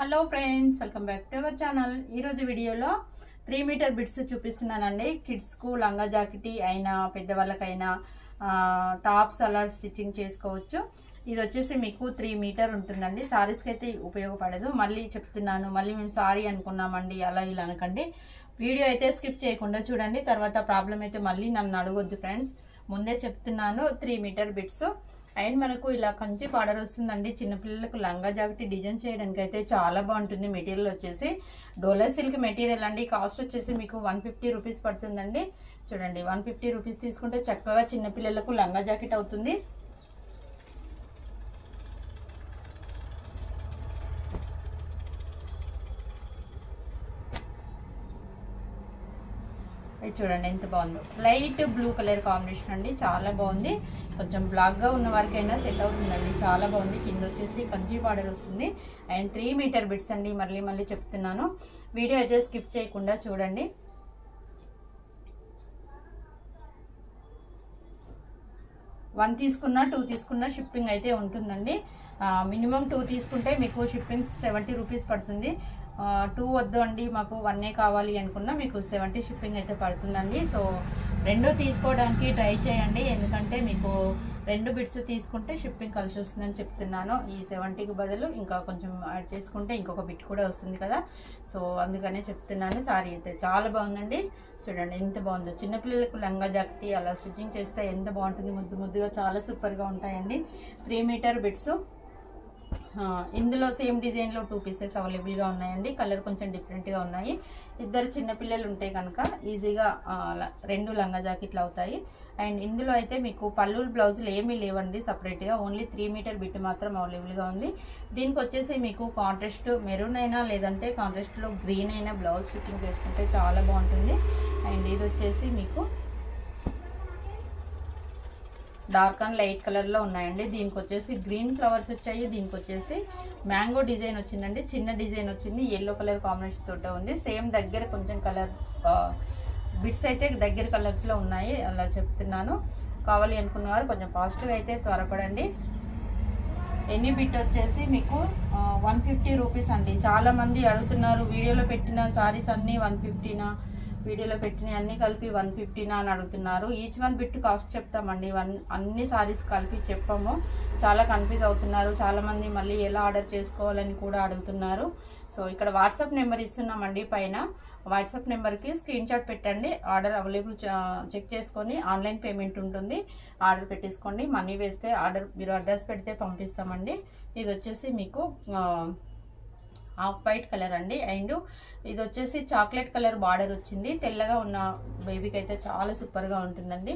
hello friends welcome back to our channel ఈరోజు వీడియోలో three metre bits చూపిస్తున్నానండి కిడ్స్కు లంగా జాకెట్ అయినా పెద్దవాళ్ళకైనా ఆ, టాప్స్ అలా స్టిచ్చింగ్ చేసుకోవచ్చు ఇది వచ్చేసి మీకు త్రీ మీటర్ ఉంటుందండి సారీస్కి అయితే ఉపయోగపడదు మళ్ళీ చెప్తున్నాను మళ్ళీ మేము సారీ అనుకున్నామండి అలా ఇలా అనకండి వీడియో అయితే స్కిప్ చేయకుండా చూడండి తర్వాత ప్రాబ్లం అయితే మళ్ళీ నన్ను అడగొద్దు ఫ్రెండ్స్ ముందే చెప్తున్నాను త్రీ మీటర్ బిట్స్ అండ్ మనకు ఇలా కంచి బార్డర్ వస్తుందండి చిన్నపిల్లలకు లంగా జాకెట్ డిజైన్ చేయడానికి అయితే చాలా బాగుంటుంది మెటీరియల్ వచ్చేసి డోలా సిల్క్ మెటీరియల్ అండి కాస్ట్ వచ్చేసి మీకు వన్ ఫిఫ్టీ రూపీస్ పడుతుందండి చూడండి వన్ ఫిఫ్టీ రూపీస్ తీసుకుంటే చక్కగా చిన్నపిల్లలకు లంగా జాకెట్ అవుతుంది ఇది చూడండి ఎంత బాగుందో లైట్ బ్లూ కలర్ కాంబినేషన్ అండి చాలా బాగుంది కొంచెం బ్లాక్గా ఉన్న వారికైనా సెట్ అవుతుందండి చాలా బాగుంది కింద వచ్చేసి కంచి బార్డర్ వస్తుంది అండ్ త్రీ మీటర్ బిట్స్ అండి మళ్ళీ మళ్ళీ చెప్తున్నాను వీడియో అయితే స్కిప్ చేయకుండా చూడండి వన్ తీసుకున్నా టూ తీసుకున్నా షిప్పింగ్ అయితే ఉంటుందండి మినిమం టూ తీసుకుంటే మీకు షిప్పింగ్ సెవెంటీ రూపీస్ పడుతుంది టూ వద్దు అండి మాకు వన్నే కావాలి అనుకున్నా మీకు సెవెంటీ షిప్పింగ్ అయితే పడుతుందండి సో రెండు తీసుకోవడానికి ట్రై చేయండి ఎందుకంటే మీకు రెండు బిట్స్ తీసుకుంటే షిప్పింగ్ కలిసి వస్తుందని చెప్తున్నాను ఈ సెవెంటీకి బదులు ఇంకా కొంచెం యాడ్ చేసుకుంటే ఇంకొక బిట్ కూడా వస్తుంది కదా సో అందుకనే చెప్తున్నాను సారీ అయితే చాలా బాగుందండి చూడండి ఎంత బాగుందో చిన్నపిల్లలకు లంగా జాకెట్ అలా స్టిచ్చింగ్ చేస్తే ఎంత బాగుంటుంది ముద్దు ముద్దుగా చాలా సూపర్గా ఉంటాయండి త్రీ మీటర్ బిట్స్ ఇందులో సేమ్ డిజైన్లో టూ పీసెస్ అవైలబుల్గా ఉన్నాయండి కలర్ కొంచెం డిఫరెంట్గా ఉన్నాయి ఇద్దరు చిన్నపిల్లలు ఉంటే కనుక ఈజీగా రెండు లంగా జాకెట్లు అవుతాయి అండ్ ఇందులో అయితే మీకు పళ్ళు బ్లౌజులు ఏమీ లేవండి సపరేట్గా ఓన్లీ త్రీ మీటర్ బిట్ మాత్రం అవైలబుల్గా ఉంది దీనికి వచ్చేసి మీకు కాంట్రాస్ట్ మెరూన్ అయినా లేదంటే కాంట్రాస్ట్లో గ్రీన్ అయినా బ్లౌజ్ స్టిచ్చింగ్ చేసుకుంటే చాలా బాగుంటుంది అండ్ ఇది వచ్చేసి మీకు డార్క్ అండ్ లైట్ కలర్లో ఉన్నాయండి దీనికి వచ్చేసి గ్రీన్ ఫ్లవర్స్ వచ్చాయి దీనికి వచ్చేసి మ్యాంగో డిజైన్ వచ్చిందండి చిన్న డిజైన్ వచ్చింది ఎల్లో కలర్ కాంబినేషన్ తోటే ఉంది సేమ్ దగ్గర కొంచెం కలర్ బిట్స్ అయితే దగ్గర కలర్స్లో ఉన్నాయి అలా చెప్తున్నాను కావాలి అనుకున్నవారు కొంచెం ఫాస్ట్గా అయితే త్వరపడండి ఎన్ని బిట్ వచ్చేసి మీకు వన్ ఫిఫ్టీ రూపీస్ అండి చాలా మంది అడుగుతున్నారు వీడియోలో పెట్టిన సారీస్ అన్నీ వన్ ఫిఫ్టీనా వీడియోలో పెట్టిన అన్ని కలిపి వన్ ఫిఫ్టీనా అని అడుగుతున్నారు ఈచ్ వన్ బిట్ కాస్ట్ చెప్తామండి వన్ అన్ని సారీస్ కలిపి చెప్పాము చాలా కన్ఫ్యూజ్ అవుతున్నారు చాలా మంది మళ్ళీ ఎలా ఆర్డర్ చేసుకోవాలని కూడా అడుగుతున్నారు సో ఇక్కడ వాట్సాప్ నెంబర్ ఇస్తున్నామండి పైన వాట్సాప్ నెంబర్కి స్క్రీన్ షాట్ పెట్టండి ఆర్డర్ అవైలబుల్ చెక్ చేసుకొని ఆన్లైన్ పేమెంట్ ఉంటుంది ఆర్డర్ పెట్టేసుకోండి మనీ వేస్తే ఆర్డర్ మీరు అడ్రస్ పెడితే పంపిస్తామండి ఇది వచ్చేసి మీకు హాఫ్ వైట్ కలర్ అండి అండ్ ఇది వచ్చేసి చాక్లెట్ కలర్ బార్డర్ వచ్చింది తెల్లగా ఉన్న బేబీకి అయితే చాలా సూపర్గా ఉంటుందండి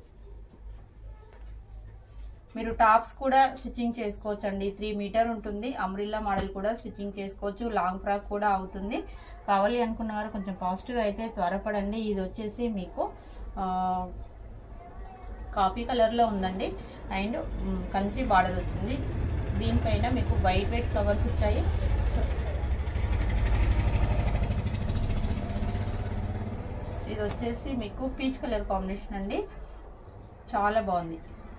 మీరు టాప్స్ కూడా స్టిచ్చింగ్ చేసుకోవచ్చు అండి త్రీ మీటర్ ఉంటుంది అమ్రిల్లా మోడల్ కూడా స్టిచ్చింగ్ చేసుకోవచ్చు లాంగ్ ఫ్రాక్ కూడా అవుతుంది కావాలి అనుకున్న వారు కొంచెం ఫాస్ట్గా అయితే త్వరపడండి ఇది వచ్చేసి మీకు కాఫీ కలర్లో ఉందండి అండ్ కంచి బార్డర్ వస్తుంది దీనిపైన మీకు వైట్ వైట్ ఫ్లవర్స్ వచ్చాయి సో ఇది వచ్చేసి మీకు పీచ్ కలర్ కాంబినేషన్ అండి చాలా బాగుంది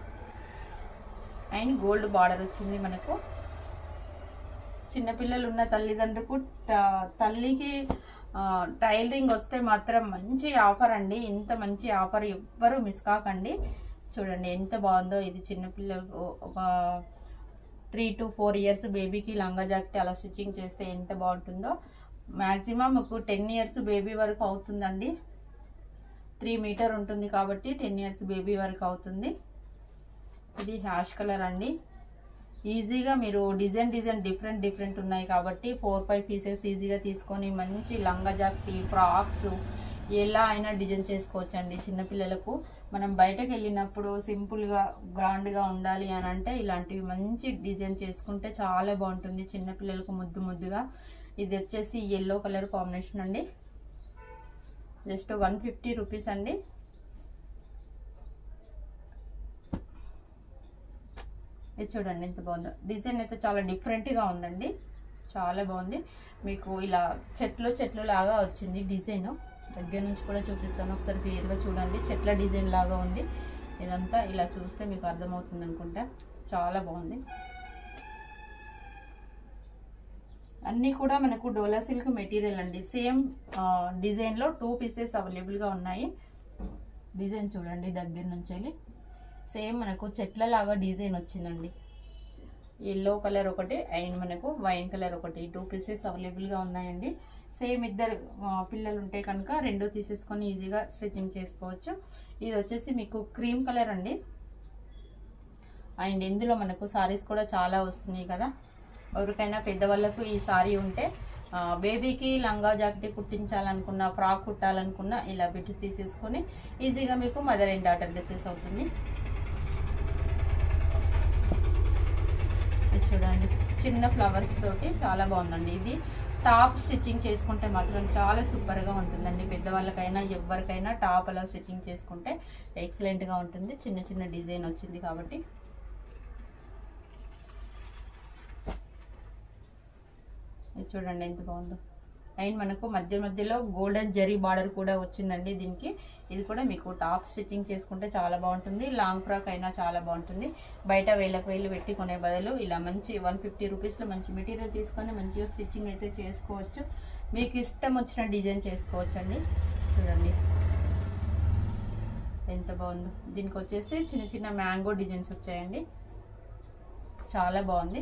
అండ్ గోల్డ్ బార్డర్ వచ్చింది మనకు చిన్నపిల్లలు ఉన్న తల్లిదండ్రులకు తల్లికి టైలరింగ్ వస్తే మాత్రం మంచి ఆఫర్ అండి ఇంత మంచి ఆఫర్ ఎవ్వరూ మిస్ కాకండి చూడండి ఎంత బాగుందో ఇది చిన్నపిల్లలకు ఒక త్రీ టు ఫోర్ ఇయర్స్ బేబీకి లంగా జాకెట్ అలా స్టిచ్చింగ్ చేస్తే ఎంత బాగుంటుందో మ్యాక్సిమం ఒక టెన్ ఇయర్స్ బేబీ వరకు అవుతుందండి త్రీ మీటర్ ఉంటుంది కాబట్టి టెన్ ఇయర్స్ బేబీ వరకు అవుతుంది ఇది హ్యాష్ కలర్ అండి ఈజీగా మీరు డిజైన్ డిజైన్ డిఫరెంట్ డిఫరెంట్ ఉన్నాయి కాబట్టి ఫోర్ ఫైవ్ పీసెస్ ఈజీగా తీసుకొని మంచి లంగా జాకెట్ ఫ్రాక్స్ ఎలా అయినా డిజైన్ చేసుకోవచ్చు అండి చిన్నపిల్లలకు మనం బయటకు వెళ్ళినప్పుడు సింపుల్గా గ్రాండ్గా ఉండాలి అని అంటే ఇలాంటివి మంచి డిజైన్ చేసుకుంటే చాలా బాగుంటుంది చిన్నపిల్లలకు ముద్దు ముద్దుగా ఇది వచ్చేసి ఎల్లో కలర్ కాంబినేషన్ అండి జస్ట్ వన్ ఫిఫ్టీ రూపీస్ అండి ఇది చూడండి ఎంత బాగుందో డిజైన్ అయితే చాలా డిఫరెంట్గా ఉందండి చాలా బాగుంది మీకు ఇలా చెట్లు చెట్లు లాగా వచ్చింది డిజైన్ దగ్గర నుంచి కూడా చూపిస్తాను ఒకసారి క్లియర్గా చూడండి చెట్ల డిజైన్ లాగా ఉంది ఇదంతా ఇలా చూస్తే మీకు అర్థమవుతుంది అనుకుంటా చాలా బాగుంది అన్నీ కూడా మనకు డోలా సిల్క్ మెటీరియల్ అండి సేమ్ డిజైన్లో టూ పీసెస్ అవైలబుల్గా ఉన్నాయి డిజైన్ చూడండి దగ్గర నుంచి వెళ్ళి సేమ్ మనకు చెట్ల లాగా డిజైన్ వచ్చిందండి ఎల్లో కలర్ ఒకటి అండ్ మనకు వైన్ కలర్ ఒకటి టూ పీసెస్ అవైలబుల్గా ఉన్నాయండి సేమ్ ఇద్దరు ఆ, పిల్లలు ఉంటే కనుక రెండు తీసేసుకొని ఈజీగా స్టిచ్చింగ్ చేసుకోవచ్చు ఇది వచ్చేసి మీకు క్రీమ్ కలర్ అండి అండ్ ఇందులో మనకు సారీస్ కూడా చాలా వస్తున్నాయి కదా ఎవరికైనా పెద్దవాళ్ళకు ఈ సారీ ఉంటే ఆ, బేబీకి లంగా జాకెట్ కుట్టించాలనుకున్న ఫ్రాక్ కుట్టాలనుకున్న ఇలా పెట్టి తీసేసుకొని ఈజీగా మీకు మదర్ అండ్ డాటర్ డ్రెస్సెస్ అవుతుంది ఇది చూడండి చిన్న ఫ్లవర్స్ తోటి చాలా బాగుందండి ఇది టాప్ స్టిచ్చింగ్ చేసుకుంటే మాత్రం చాలా సూపర్గా ఉంటుందండి పెద్దవాళ్ళకైనా ఎవరికైనా టాప్ అలా స్టిచ్చింగ్ చేసుకుంటే ఎక్సలెంట్గా ఉంటుంది చిన్న చిన్న డిజైన్ వచ్చింది కాబట్టి ఇది చూడండి ఎంత బాగుందో అండ్ మనకు మధ్య మధ్యలో గోల్డెన్ జరీ బార్డర్ కూడా వచ్చిందండి దీనికి ఇది కూడా మీకు టాప్ స్టిచ్చింగ్ చేసుకుంటే చాలా బాగుంటుంది లాంగ్ ఫ్రాక్ అయినా చాలా బాగుంటుంది బయట వేలకు వేలు పెట్టి కొనే బదులు ఇలా మంచి వన్ ఫిఫ్టీ రూపీస్లో మంచి మెటీరియల్ తీసుకొని మంచిగా స్టిచ్చింగ్ అయితే చేసుకోవచ్చు మీకు ఇష్టం వచ్చిన డిజైన్ చేసుకోవచ్చు అండి చూడండి ఎంత బాగుందో దీనికి వచ్చేసి చిన్న చిన్న మ్యాంగో డిజైన్స్ వచ్చాయండి చాలా బాగుంది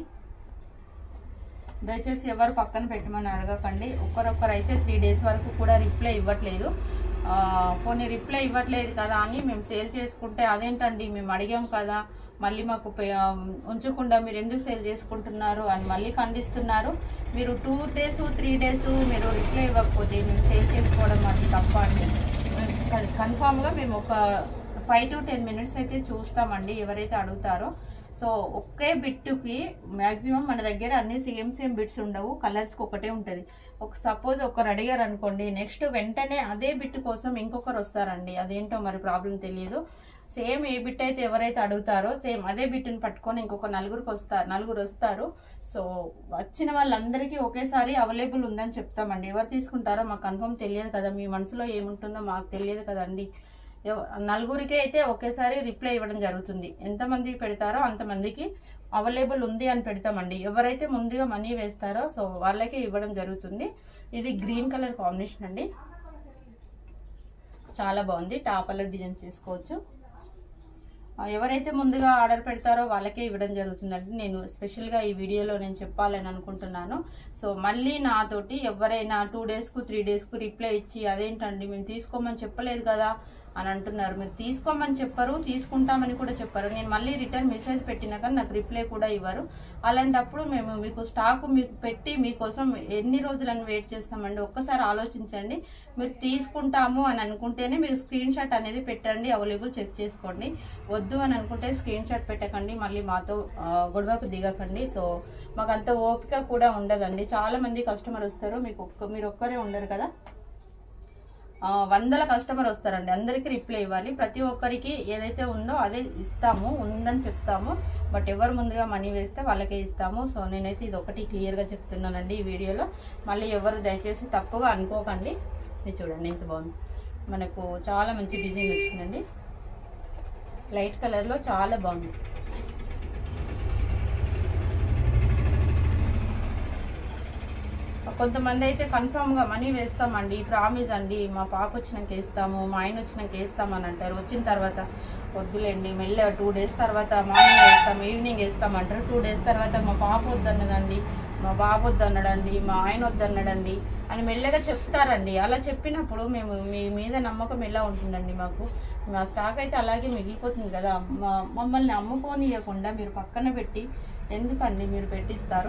దయచేసి ఎవరు పక్కన పెట్టమని అడగకండి ఒక్కరొక్కరు అయితే త్రీ డేస్ వరకు కూడా రిప్లై ఇవ్వట్లేదు ఆ, పోనీ రిప్లై ఇవ్వట్లేదు కదా అని మేము సేల్ చేసుకుంటే అదేంటండి మేము అడిగాం కదా మళ్ళీ మాకు పే- ఆ, ఉంచకుండా మీరు ఎందుకు సేల్ చేసుకుంటున్నారు అని మళ్ళీ ఖండిస్తున్నారు మీరు టూ డేస్ త్రీ డేస్ మీరు రిప్లై ఇవ్వకపోతే మేము సేల్ చేసుకోవడం అది తప్ప అండి కన్ఫామ్గా మేము ఒక ఫైవ్ టు టెన్ మినిట్స్ అయితే చూస్తామండి ఎవరైతే అడుగుతారో సో ఒకే బిట్టుకి మాక్సిమం మన దగ్గర అన్ని సేమ్ సేమ్ బిట్స్ ఉండవు కలర్స్కి ఒకటే ఉంటుంది ఒక సపోజ్ ఒకరు అడిగారు అనుకోండి నెక్స్ట్ వెంటనే అదే బిట్ కోసం ఇంకొకరు వస్తారండి అదేంటో మరి ప్రాబ్లం తెలియదు సేమ్ ఏ బిట్ అయితే ఎవరైతే అడుగుతారో సేమ్ అదే బిట్ని పట్టుకొని ఇంకొక నలుగురికి వస్తారు నలుగురు వస్తారు సో వచ్చిన వాళ్ళందరికీ ఒకేసారి అవైలబుల్ ఉందని చెప్తామండి ఎవరు తీసుకుంటారో మాకు కన్ఫర్మ్ తెలియదు కదా మీ మనసులో ఏముంటుందో మాకు తెలియదు కదండి ఎవ- నలుగురికి అయితే ఒకేసారి రిప్లై ఇవ్వడం జరుగుతుంది ఎంతమంది పెడతారో అంతమందికి అవైలబుల్ ఉంది అని పెడతామండి ఎవరైతే ముందుగా మనీ వేస్తారో సో వాళ్ళకే ఇవ్వడం జరుగుతుంది ఇది గ్రీన్ కలర్ కాంబినేషన్ అండి చాలా బాగుంది టాప్ కలర్ డిజైన్ చేసుకోవచ్చు ఆ, ఎవరైతే ముందుగా ఆర్డర్ పెడతారో వాళ్ళకే ఇవ్వడం జరుగుతుందండి నేను స్పెషల్గా ఈ వీడియోలో నేను చెప్పాలని అనుకుంటున్నాను సో మళ్ళీ నాతోటి ఎవరైనా టూ డేస్కు త్రీ డేస్కు రిప్లై ఇచ్చి అదేంటండి మేము తీసుకోమని చెప్పలేదు కదా అని అంటున్నారు మీరు తీసుకోమని చెప్పరు తీసుకుంటామని కూడా చెప్పరు నేను మళ్ళీ రిటర్న్ మెసేజ్ పెట్టినా కానీ నాకు రిప్లై కూడా ఇవ్వరు అలాంటప్పుడు మేము మీకు స్టాక్ మీకు పెట్టి మీకోసం ఎన్ని రోజులని వెయిట్ చేస్తామండి ఒక్కసారి ఆలోచించండి మీరు తీసుకుంటాము అని అనుకుంటేనే మీరు స్క్రీన్ షాట్ అనేది పెట్టండి అవైలబుల్ చెక్ చేసుకోండి వద్దు అని అనుకుంటే స్క్రీన్ షాట్ పెట్టకండి మళ్ళీ మాతో ఆ, గొడవకు దిగకండి సో మాకు అంత ఓపిక కూడా ఉండదండి చాలా మంది కస్టమర్ వస్తారు మీకు ఒక్క మీరు ఒక్కరే ఉండరు కదా ఆ, వందల కస్టమర్ వస్తారండి అందరికీ రిప్లై ఇవ్వాలి ప్రతి ఒక్కరికి ఏదైతే ఉందో అదే ఇస్తాము ఉందని చెప్తాము బట్ ఎవరు ముందుగా మనీ వేస్తే వాళ్ళకే ఇస్తాము సో నేనైతే ఇది ఒకటి క్లియర్గా చెప్తున్నానండి ఈ వీడియోలో మళ్ళీ ఎవరు దయచేసి తప్పుగా అనుకోకండి ఇది చూడండి ఎంత బాగుంది మనకు చాలా మంచి డిజైన్ వచ్చిందండి లైట్ కలర్లో చాలా బాగుంది కొంతమంది అయితే కన్ఫామ్ గా మనీ వేస్తామండి ప్రామిస్ అండి మా పాప వచ్చినాక వేస్తాము మా ఆయన వచ్చినాక వేస్తాం అని అంటారు వచ్చిన తర్వాత వద్దులేండి మెల్ల టూ డేస్ తర్వాత మార్నింగ్ వేస్తాం ఈవినింగ్ వేస్తాం అంటారు టూ డేస్ తర్వాత మా పాప వద్దన్నదండి మా బాబు వద్దన్నాడండి మా ఆయన వద్దన్నాడండి అని మెల్లగా చెప్తారండి అలా చెప్పినప్పుడు మేము మీ మీద నమ్మకం ఎలా ఉంటుందండి మాకు మా స్టాక్ అయితే అలాగే మిగిలిపోతుంది కదా మా మమ్మల్ని అమ్ముకోనియకుండా మీరు పక్కన పెట్టి ఎందుకండి మీరు పెట్టిస్తారు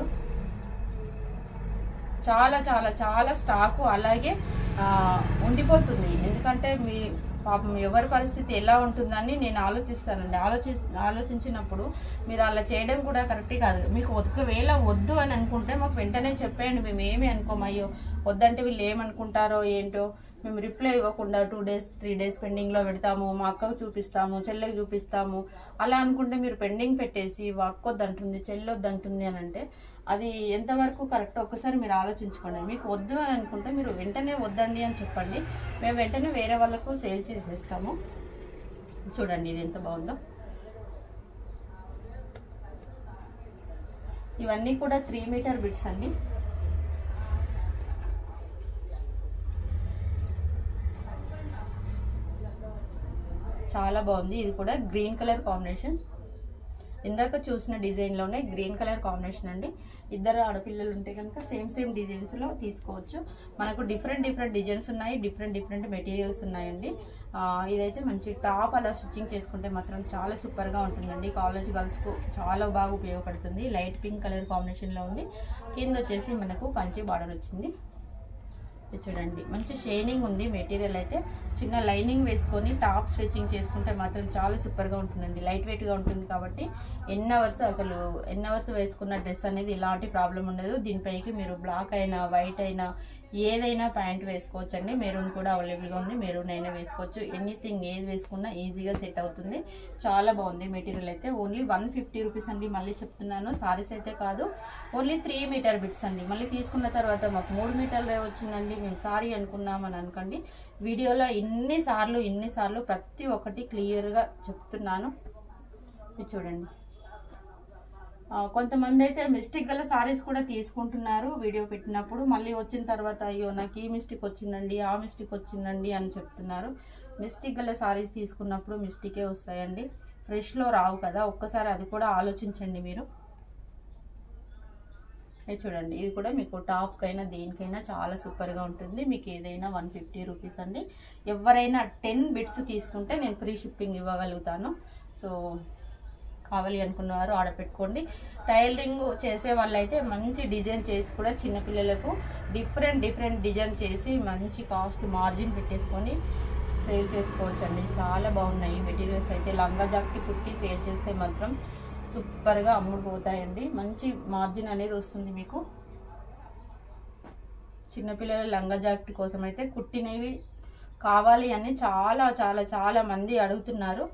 చాలా చాలా చాలా స్టాకు అలాగే ఆ, ఉండిపోతుంది ఎందుకంటే మీ పాపం ఎవరి పరిస్థితి ఎలా ఉంటుందని నేను ఆలోచిస్తానండి ఆలోచి ఆలోచించినప్పుడు మీరు అలా చేయడం కూడా కరెక్ట్ కాదు మీకు ఒకవేళ వద్దు అని అనుకుంటే మాకు వెంటనే చెప్పేయండి మేము ఏమి అనుకోమయ్యో వద్దంటే వీళ్ళు ఏమనుకుంటారో ఏంటో మేము రిప్లై ఇవ్వకుండా టూ డేస్ త్రీ డేస్ పెండింగ్లో పెడతాము మా అక్కకు చూపిస్తాము చెల్లెకి చూపిస్తాము అలా అనుకుంటే మీరు పెండింగ్ పెట్టేసి మా అక్క వద్దంటుంది చెల్లి వద్దంటుంది అని అంటే అది ఎంతవరకు కరెక్ట్ ఒక్కసారి మీరు ఆలోచించుకోండి మీకు వద్దు అని అనుకుంటే మీరు వెంటనే వద్దండి అని చెప్పండి మేము వెంటనే వేరే వాళ్ళకు సేల్ చేసేస్తాము చూడండి ఇది ఎంత బాగుందో ఇవన్నీ కూడా త్రీ మీటర్ బిట్స్ అండి చాలా బాగుంది ఇది కూడా గ్రీన్ కలర్ కాంబినేషన్ ఇందాక చూసిన డిజైన్లోనే గ్రీన్ కలర్ కాంబినేషన్ అండి ఇద్దరు ఆడపిల్లలు ఉంటే కనుక సేమ్ సేమ్ డిజైన్స్లో తీసుకోవచ్చు మనకు డిఫరెంట్ డిఫరెంట్ డిజైన్స్ ఉన్నాయి డిఫరెంట్ డిఫరెంట్ మెటీరియల్స్ ఉన్నాయండి ఆ, ఇదైతే మంచి టాప్ అలా స్టిచ్చింగ్ చేసుకుంటే మాత్రం చాలా సూపర్గా ఉంటుందండి కాలేజ్ గర్ల్స్కు చాలా బాగా ఉపయోగపడుతుంది లైట్ పింక్ కలర్ కాంబినేషన్లో ఉంది కింద వచ్చేసి మనకు కంచి బార్డర్ వచ్చింది ఇది చూడండి మంచి షైనింగ్ ఉంది మెటీరియల్ అయితే చిన్న లైనింగ్ వేసుకొని టాప్ స్టిచ్చింగ్ చేసుకుంటే మాత్రం చాలా సూపర్గా ఉంటుందండి లైట్ వెయిట్గా ఉంటుంది కాబట్టి ఎన్ని అవర్స్ అసలు ఎన్ని అవర్స్ వేసుకున్న డ్రెస్ అనేది ఇలాంటి ప్రాబ్లం ఉండదు దీనిపైకి మీరు బ్లాక్ అయినా వైట్ అయినా ఏదైనా ప్యాంట్ వేసుకోవచ్చు అండి మెరూన్ కూడా అవైలబుల్గా ఉంది మెరూన్ అయినా వేసుకోవచ్చు ఎనీథింగ్ ఏది వేసుకున్నా ఈజీగా సెట్ అవుతుంది చాలా బాగుంది మెటీరియల్ అయితే ఓన్లీ వన్ ఫిఫ్టీ రూపీస్ అండి మళ్ళీ చెప్తున్నాను సారీస్ అయితే కాదు ఓన్లీ త్రీ మీటర్ బిట్స్ అండి మళ్ళీ తీసుకున్న తర్వాత మాకు మూడు మీటర్లే వచ్చిందండి మేము సారీ అనుకున్నామని అనుకోండి వీడియోలో ఇన్ని సార్లు ఇన్ని సార్లు ప్రతి ఒక్కటి క్లియర్గా చెప్తున్నాను ఇది చూడండి ఆ, కొంతమంది అయితే మిస్టేక్ గల సారీస్ కూడా తీసుకుంటున్నారు వీడియో పెట్టినప్పుడు మళ్ళీ వచ్చిన తర్వాత అయ్యో నాకు ఈ మిస్టేక్ వచ్చిందండి ఆ మిస్టేక్ వచ్చిందండి అని చెప్తున్నారు మిస్టేక్ గల సారీస్ తీసుకున్నప్పుడు మిస్టేకే వస్తాయండి ఫ్రెష్లో రావు కదా ఒక్కసారి అది కూడా ఆలోచించండి మీరు ఇది చూడండి ఇది కూడా మీకు టాప్కైనా దేనికైనా చాలా సూపర్గా ఉంటుంది మీకు ఏదైనా వన్ ఫిఫ్టీ రూపీస్ అండి ఎవరైనా టెన్ బిట్స్ తీసుకుంటే నేను ఫ్రీ షిప్పింగ్ ఇవ్వగలుగుతాను సో కావాలి అనుకున్నవారు ఆర్డర్ పెట్టుకోండి టైలరింగ్ చేసే వాళ్ళైతే మంచి డిజైన్ చేసి కూడా చిన్నపిల్లలకు డిఫరెంట్ డిఫరెంట్ డిజైన్ చేసి మంచి కాస్ట్ మార్జిన్ పెట్టేసుకొని సేల్ చేసుకోవచ్చు అండి చాలా బాగున్నాయి మెటీరియల్స్ అయితే లంగా జాకెట్ కుట్టి సేల్ చేస్తే మాత్రం సూపర్గా అమ్ముడుపోతాయండి మంచి మార్జిన్ అనేది వస్తుంది మీకు చిన్నపిల్లల లంగా జాకెట్ కోసం అయితే కుట్టినవి కావాలి అని చాలా చాలా చాలా మంది అడుగుతున్నారు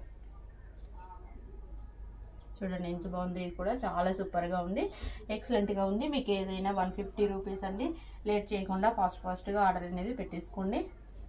చూడండి ఎంత బాగుంది ఇది కూడా చాలా సూపర్గా ఉంది ఎక్సలెంట్గా ఉంది మీకు ఏదైనా వన్ ఫిఫ్టీ రూపీస్ అండి లేట్ చేయకుండా ఫాస్ట్ ఫాస్ట్గా ఆర్డర్ అనేది పెట్టేసుకోండి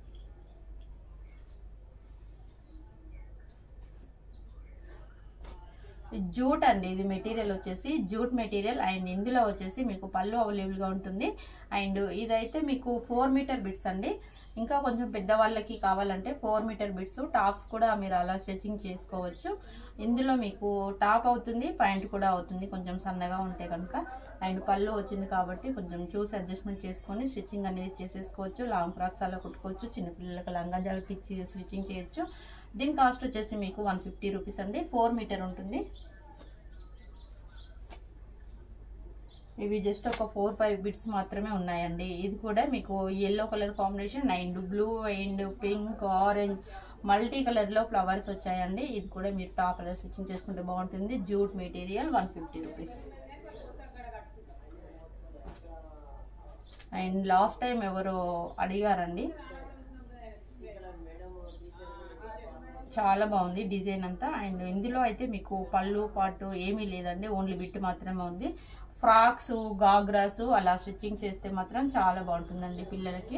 జూట్ అండి ఇది మెటీరియల్ వచ్చేసి జూట్ మెటీరియల్ అండ్ ఇందులో వచ్చేసి మీకు పళ్ళు అవైలబుల్గా ఉంటుంది అండ్ ఇదైతే మీకు ఫోర్ మీటర్ బిట్స్ అండి ఇంకా కొంచెం పెద్దవాళ్ళకి కావాలంటే ఫోర్ మీటర్ బిట్స్ టాప్స్ కూడా మీరు అలా స్టిచ్చింగ్ చేసుకోవచ్చు ఇందులో మీకు టాప్ అవుతుంది ప్యాంట్ కూడా అవుతుంది కొంచెం సన్నగా ఉంటే కనుక అండ్ పళ్ళు వచ్చింది కాబట్టి కొంచెం చూసి అడ్జస్ట్మెంట్ చేసుకొని స్టిచ్చింగ్ అనేది చేసేసుకోవచ్చు లాంగ్ ఫ్రాక్స్ అలా కుట్టుకోవచ్చు చిన్నపిల్లలకు లంగా జాకెట్ ఇచ్చి స్టిచ్చింగ్ చేయొచ్చు దీని కాస్ట్ వచ్చేసి మీకు వన్ ఫిఫ్టీ రూపీస్ అండి ఫోర్ మీటర్ ఉంటుంది ఇవి జస్ట్ ఒక ఫోర్ ఫైవ్ బిట్స్ మాత్రమే ఉన్నాయండి ఇది కూడా మీకు yellow colour combination and blue and pink orange multi కలర్లో ఫ్లవర్స్ వచ్చాయండి ఇది కూడా మీరు టాప్ కలర్ స్టిచ్చింగ్ చేసుకుంటే బాగుంటుంది jute material one fifty rupees and last time ఎవరో అడిగారండి చాలా బాగుంది డిజైన్ అంతా అండ్ ఇందులో అయితే మీకు పళ్ళు పాటు ఏమీ లేదండి ఓన్లీ బిట్ మాత్రమే ఉంది ఫ్రాక్స్ గాగ్రాస్ అలా స్టిచ్చింగ్ చేస్తే మాత్రం చాలా బాగుంటుందండి పిల్లలకి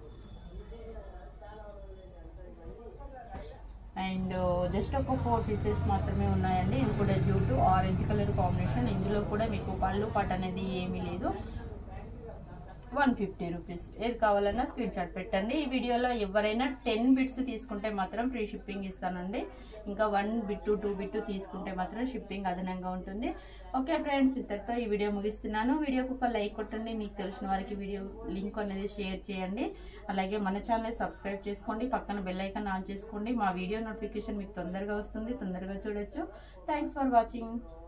అండ్ జస్ట్ ఒక ఫోర్ పీసెస్ మాత్రమే ఉన్నాయండి ఇది కూడా జూటు ఆరెంజ్ కలర్ కాంబినేషన్ ఇందులో కూడా మీకు పళ్ళు పాటు అనేది ఏమీ లేదు వన్ ఫిఫ్టీ రూపీస్ ఏది కావాలన్నా స్క్రీన్ షాట్ పెట్టండి ఈ వీడియోలో ఎవరైనా టెన్ బిట్స్ తీసుకుంటే మాత్రం ఫ్రీ షిప్పింగ్ ఇస్తానండి ఇంకా వన్ బిట్టు టూ బిట్టు తీసుకుంటే మాత్రం షిప్పింగ్ అదనంగా ఉంటుంది ఓకే ఫ్రెండ్స్ ఇంతటితో ఈ వీడియో ముగిస్తున్నాను వీడియోకి ఒక లైక్ కొట్టండి మీకు తెలిసిన వారికి వీడియో లింక్ అనేది షేర్ చేయండి అలాగే మన ఛానల్ సబ్స్క్రైబ్ చేసుకోండి పక్కన బెల్ ఐకాన్ ఆన్ చేసుకోండి మా వీడియో నోటిఫికేషన్ మీకు తొందరగా వస్తుంది తొందరగా చూడొచ్చు థ్యాంక్స్ ఫర్ వాచింగ్